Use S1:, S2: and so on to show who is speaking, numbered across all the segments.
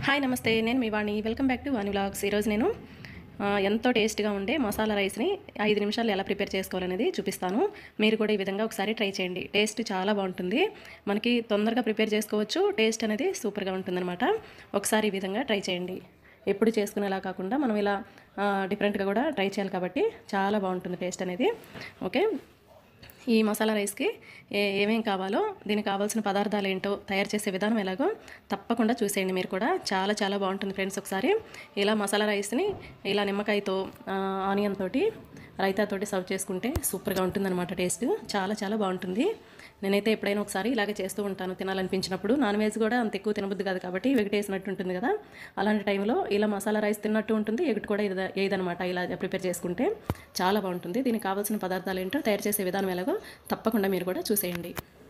S1: hi నమస్తే నేను మీ Vani welcome back to Vani vlogs ఈరోజు నేను ఆ, ఎంతో టేస్ట్గా ఉండే మసాలా రైస్ని ఐదు నిమిషాలు ఎలా ప్రిపేర్ చేసుకోవాలనేది చూపిస్తాను మీరు కూడా ఈ విధంగా ఒకసారి ట్రై చేయండి టేస్ట్ చాలా బాగుంటుంది మనకి తొందరగా ప్రిపేర్ చేసుకోవచ్చు టేస్ట్ అనేది సూపర్గా ఉంటుందన్నమాట ఒకసారి ఈ విధంగా ట్రై చేయండి ఎప్పుడు చేసుకునేలా కాకుండా మనం ఇలా ఆ, డిఫరెంట్గా కూడా ట్రై చేయాలి కాబట్టి చాలా బాగుంటుంది టేస్ట్ అనేది ఓకే ఈ మసాలా రైస్కి ఏ ఏమేం కావాలో దీనికి కావాల్సిన పదార్థాలు ఏంటో తయారు చేసే విధానం ఎలాగో తప్పకుండా చూసేయండి మీరు కూడా చాలా చాలా బాగుంటుంది ఫ్రెండ్స్ ఒకసారి ఇలా మసాలా రైస్ని ఇలా నిమ్మకాయతో ఆ, ఆనియన్ తోటి రైతాతోటి సర్వ్ చేసుకుంటే సూపర్గా ఉంటుందన్నమాట టేస్ట్ చాలా చాలా బాగుంటుంది నేనైతే ఎప్పుడైనా ఒకసారి ఇలాగే చేస్తూ ఉంటాను తినాలనిపించినప్పుడు నాన్ వెజ్ కూడా అంత ఎక్కువ తినబుద్ది కాదు కాబట్టి వెగటేసినట్టు ఉంటుంది కదా అలాంటి టైంలో ఇలా మసాలా రైస్ తిన్నట్టు ఉంటుంది ఎగుటి కూడా ఇది ఏదనమాట ఇలా ప్రిపేర్ చేసుకుంటే చాలా బాగుంటుంది దీనికి కావాల్సిన పదార్థాలు ఏంటో తయారు చేసే విధానం ఎలాగో తప్పకుండా మీరు కూడా చూసేయండి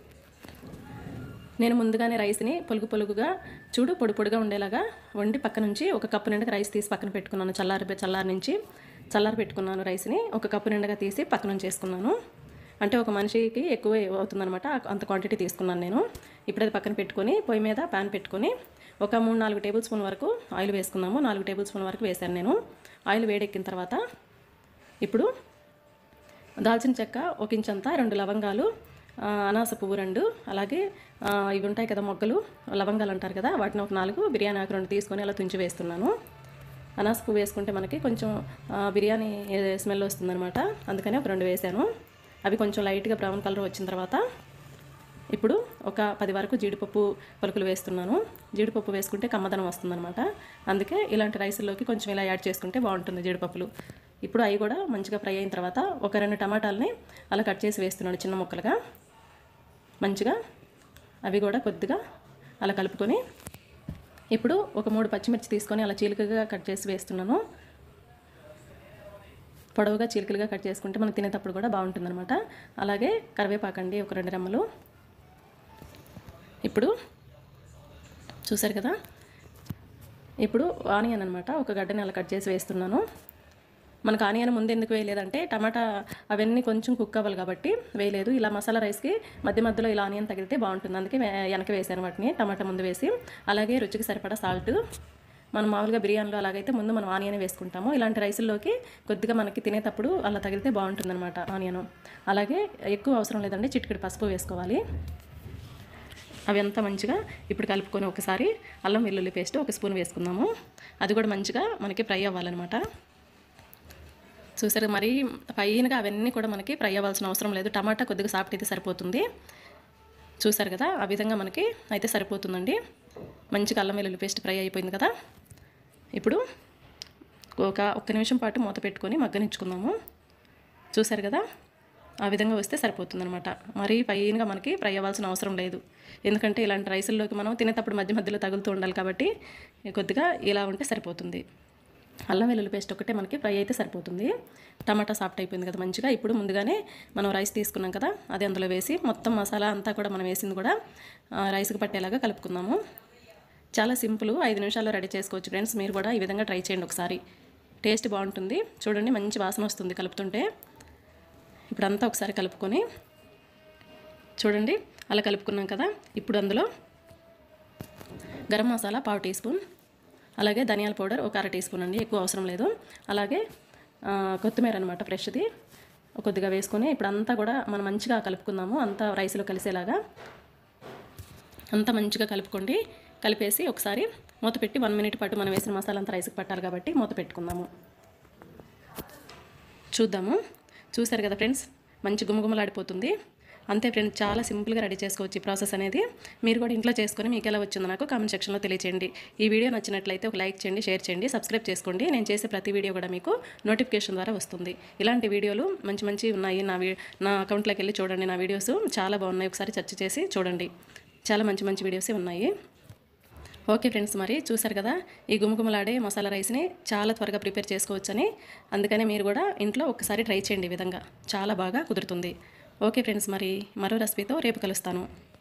S1: నేను ముందుగానే రైస్ని పొలుగు పొలుగుగా చూడు పొడి పొడిగా ఉండేలాగా వండి పక్క నుంచి ఒక కప్పు నిండుగా రైస్ తీసి పక్కన పెట్టుకున్నాను చల్లారి చల్లారి నుంచి చల్లారి పెట్టుకున్నాను రైస్ని ఒక కప్పు నిండుగా తీసి పక్కన నుంచి వేసుకున్నాను అంటే ఒక మనిషికి ఎక్కువ అవుతుందన్నమాట ఆ- అంత క్వాంటిటీ తీసుకున్నాను నేను ఇప్పుడు అది పక్కన పెట్టుకొని పొయ్యి మీద ప్యాన్ పెట్టుకొని ఒక మూడు నాలుగు టేబుల్ స్పూన్ వరకు ఆయిల్ వేసుకున్నాము నాలుగు టేబుల్ స్పూన్ వరకు వేశాను నేను ఆయిల్ వేడెక్కిన తర్వాత ఇప్పుడు దాల్చిన చెక్క ఒక ఇంచంతా రెండు లవంగాలు ఆ, అనాస పువ్వు రెండు అలాగే ఆ, ఇవి ఉంటాయి కదా మొగ్గలు లవంగాలు అంటారు కదా వాటిని ఒక నాలుగు బిర్యానీ ఆకు రెండు తీసుకొని అలా తుంచి వేస్తున్నాను అనాస పువ్వు వేసుకుంటే మనకి కొంచెం ఆ, బిర్యానీ స్మెల్ వస్తుందన్నమాట అందుకని ఒక రెండు వేసాను అవి కొంచెం లైట్గా బ్రౌన్ కలర్ వచ్చిన తర్వాత ఇప్పుడు ఒక పది వరకు జీడిపప్పు పలుకులు వేస్తున్నాను జీడిపప్పు వేసుకుంటే కమ్మదనం వస్తుందన్నమాట అందుకే ఇలాంటి రైస్లోకి కొంచెం ఇలా యాడ్ చేసుకుంటే బాగుంటుంది జీడిపప్పులు ఇప్పుడు అవి కూడా మంచిగా ఫ్రై అయిన తర్వాత ఒక రెండు టమాటాలని అలా కట్ చేసి వేస్తున్నాను చిన్న ముక్కలుగా మంచిగా అవి కూడా కొద్దిగా అలా కలుపుకొని ఇప్పుడు ఒక మూడు పచ్చిమిర్చి తీసుకొని అలా చీలికగా కట్ చేసి వేస్తున్నాను పొడవుగా చీలికలుగా కట్ చేసుకుంటే మనం తినేటప్పుడు కూడా బాగుంటుందన్నమాట అలాగే కరివేపాకండి ఒక రెండు రెమ్మలు ఇప్పుడు చూసారు కదా ఇప్పుడు ఆనియన్ అనమాట ఒక గడ్డని అలా కట్ చేసి వేస్తున్నాను మనకు ఆనియన్ ముందు ఎందుకు వేయలేదంటే టమాటా అవన్నీ కొంచెం కుక్ అవ్వాలి కాబట్టి వేయలేదు ఇలా మసాలా రైస్కి మధ్య మధ్యలో ఇలా ఆనియన్ తగిలితే బాగుంటుంది అందుకే వే- వెనక వేసాను వాటిని టమాటా ముందు వేసి అలాగే రుచికి సరిపడా సాల్ట్ మనం మామూలుగా బిర్యానీలో అలాగైతే ముందు మనం ఆనియన్ వేసుకుంటాము ఇలాంటి రైసుల్లోకి కొద్దిగా మనకి తినేటప్పుడు అలా తగిలితే బాగుంటుందన్నమాట ఆనియన్ అలాగే ఎక్కువ అవసరం లేదండి చిటికెడు పసుపు వేసుకోవాలి అవి అంతా మంచిగా ఇప్పుడు కలుపుకొని ఒకసారి అల్లం వెల్లుల్లి పేస్ట్ ఒక స్పూన్ వేసుకుందాము అది కూడా మంచిగా మనకి ఫ్రై అవ్వాలన్నమాట చూసారు మరి పైనగా అవన్నీ కూడా మనకి ఫ్రై అవ్వాల్సిన అవసరం లేదు టమాటా కొద్దిగా సాఫ్ట్ అయితే సరిపోతుంది చూసారు కదా ఆ విధంగా మనకి అయితే సరిపోతుందండి మంచిగా అల్లం వెల్లుల్లి పేస్ట్ ఫ్రై అయిపోయింది కదా ఇప్పుడు ఒక ఒక్క నిమిషం పాటు మూత పెట్టుకొని మగ్గనిచ్చుకుందాము చూసారు కదా ఆ విధంగా వస్తే సరిపోతుందన్నమాట మరీ పైనగా మనకి ఫ్రై అవ్వాల్సిన అవసరం లేదు ఎందుకంటే ఇలాంటి రైసుల్లోకి మనం తినేటప్పుడు మధ్య మధ్యలో తగులుతూ ఉండాలి కాబట్టి కొద్దిగా ఇలా ఉంటే సరిపోతుంది అల్లం వెల్లుల్లి పేస్ట్ ఒకటే మనకి ఫ్రై అయితే సరిపోతుంది టమాటా సాఫ్ట్ అయిపోయింది కదా మంచిగా ఇప్పుడు ముందుగానే మనం రైస్ తీసుకున్నాం కదా అది అందులో వేసి మొత్తం మసాలా అంతా కూడా మనం వేసింది కూడా ఆ, రైస్కి పట్టేలాగా కలుపుకుందాము చాలా సింపుల్ ఐదు నిమిషాల్లో రెడీ చేసుకోవచ్చు ఫ్రెండ్స్ మీరు కూడా ఈ విధంగా ట్రై చేయండి ఒకసారి టేస్ట్ బాగుంటుంది చూడండి మంచి వాసన వస్తుంది కలుపుతుంటే ఇప్పుడు అంతా ఒకసారి కలుపుకొని చూడండి అలా కలుపుకున్నాం కదా ఇప్పుడు అందులో గరం మసాలా పావు టీ స్పూన్ అలాగే ధనియాల పౌడర్ ఒక అర టీ స్పూన్ అండి ఎక్కువ అవసరం లేదు అలాగే ఆ, కొత్తిమీర అనమాట ఫ్రెష్ది కొద్దిగా వేసుకొని ఇప్పుడు అంతా కూడా మనం మంచిగా కలుపుకుందాము అంతా రైస్లో కలిసేలాగా అంతా మంచిగా కలుపుకోండి కలిపేసి ఒకసారి మూత పెట్టి వన్ మినిట్ పాటు మనం వేసిన మసాలా అంతా రైస్కి పట్టాలి కాబట్టి మూత పెట్టుకుందాము చూద్దాము చూసారు కదా ఫ్రెండ్స్ మంచి గుమగుమలాడిపోతుంది అంతే ఫ్రెండ్స్ చాలా సింపుల్గా రెడీ చేసుకోవచ్చు ఈ ప్రాసెస్ అనేది మీరు కూడా ఇంట్లో చేసుకొని మీకు ఎలా వచ్చిందో నాకు కామెంట్ సెక్షన్లో తెలియచేయండి ఈ వీడియో నచ్చినట్లయితే ఒక లైక్ చేయండి షేర్ చేయండి సబ్స్క్రైబ్ చేసుకోండి నేను చేసే ప్రతి వీడియో కూడా మీకు నోటిఫికేషన్ ద్వారా వస్తుంది ఇలాంటి వీడియోలు మంచి మంచి ఉన్నాయి నా వీ- నా అకౌంట్లోకి వెళ్ళి చూడండి నా వీడియోస్ చాలా బాగున్నాయి ఒకసారి సెర్చ్ చేసి చూడండి చాలా మంచి మంచి వీడియోసే ఉన్నాయి ఓకే ఫ్రెండ్స్ మరి చూసారు కదా ఈ గుమగుమలాడే మసాలా రైస్ని చాలా త్వరగా ప్రిపేర్ చేసుకోవచ్చని అందుకనే మీరు కూడా ఇంట్లో ఒకసారి ట్రై చేయండి ఈ విధంగా చాలా బాగా కుదురుతుంది ఓకే ఫ్రెండ్స్ మరి మరో రెసిపీతో రేపు కలుస్తాను